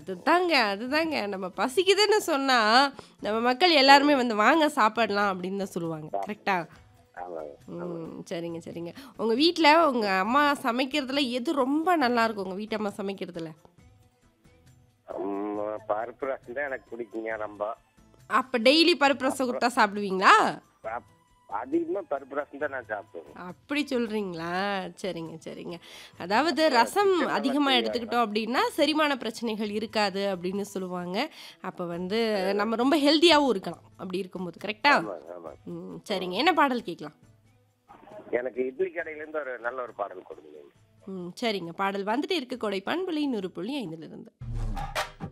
அதுதாங்க அதுதாங்க நம்ம பசிக்குதுன்னு சொன்னா நம்ம மக்கள் எல்லாருமே வந்து வாங்க சாப்பிடலாம் அப்படின்னு தான் சொல்லுவாங்க கரெக்டா ஆமாங்க ம் சரிங்க சரிங்க உங்க வீட்டில் உங்க அம்மா சமைக்கிறதுல எது ரொம்ப நல்லா இருக்கும் உங்க வீட்டு அம்மா சமைக்கிறதுல ம், பருப்பு ரசம் தான் எனக்கு பிடிக்குங்க ரொம்ப அப்போ டெய்லி பருப்பு ரசம் கொடுத்தா சாப்பிடுவீங்களா அப்- அதிகமா பருப்பு ரசம் தான் நான் சாப்பிடுவேன் அப்படி சொல்றீங்களா சரிங்க சரிங்க அதாவது ரசம் அதிகமாக எடுத்துக்கிட்டோம் அப்படின்னா செரிமான பிரச்சனைகள் இருக்காது அப்படின்னு சொல்லுவாங்க அப்போ வந்து நம்ம ரொம்ப ஹெல்த்தியாகவும் இருக்கலாம் அப்படி இருக்கும்போது கரெக்டா ஆமாங்க ஆமாங்க ம் சரிங்க என்ன பாடல் கேட்கலாம் எனக்கு இட்லி கடையில இருந்து ஒரு நல்ல ஒரு பாடல் கொடுங்க ம் சரிங்க பாடல் வந்துட்டு இருக்க கொடை பண்புலி நூறு புள்ளி ஐந்துலேருந்து